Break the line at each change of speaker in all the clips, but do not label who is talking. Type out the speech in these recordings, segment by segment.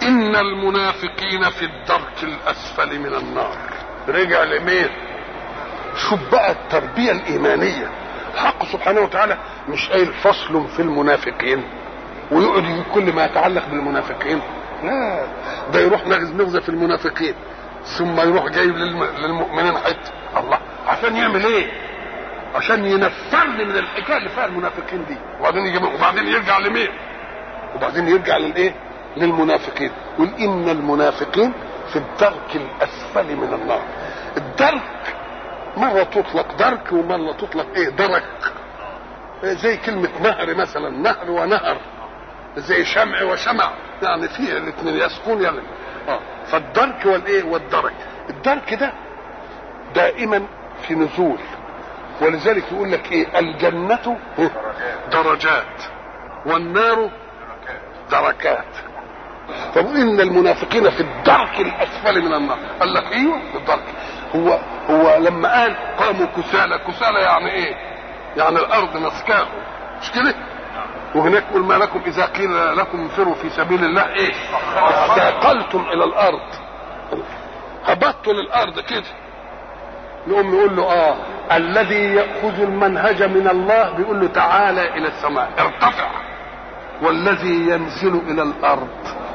ان المنافقين في الدرك الاسفل من النار رجع لمين شوف بقى التربيه الايمانيه الحق سبحانه وتعالى مش قايل فصل في المنافقين ويقعد يجيب كل ما يتعلق بالمنافقين لا ده يروح نغز نغزه في المنافقين ثم يروح جايب للم... للمؤمنين حته الله عشان يعمل ايه عشان ينفرني من الحكايه اللي فيها المنافقين دي وبعدين يجيب وبعدين يرجع لمين وبعدين يرجع للايه للمنافقين يقول ان المنافقين في الدرك الاسفل من النار الدرك مرة تطلق درك ومرة تطلق ايه درك زي كلمة نهر مثلا نهر ونهر زي شمع وشمع يعني فيه الاثنين يسكون يعني اه فالدرك والايه والدرك الدرك ده دائما في نزول ولذلك يقول لك ايه الجنة درجات والنار دركات طب ان المنافقين في الدرك الاسفل من النار قال لك ايوه في الدرك هو هو لما قال قاموا كسالى كسالى يعني ايه يعني الارض مسكاه مش كده وهناك يقول ما لكم اذا قيل لكم انفروا في سبيل الله ايه استثقلتم الى الارض هبطوا للارض كده نقوم يقول له اه الذي ياخذ المنهج من الله بيقول له تعالى الى السماء ارتفع والذي ينزل الى الارض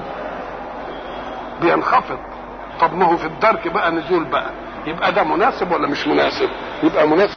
بينخفض طب ما هو في الدرك بقى نزول بقى يبقى ده مناسب ولا مش مناسب يبقى مناسب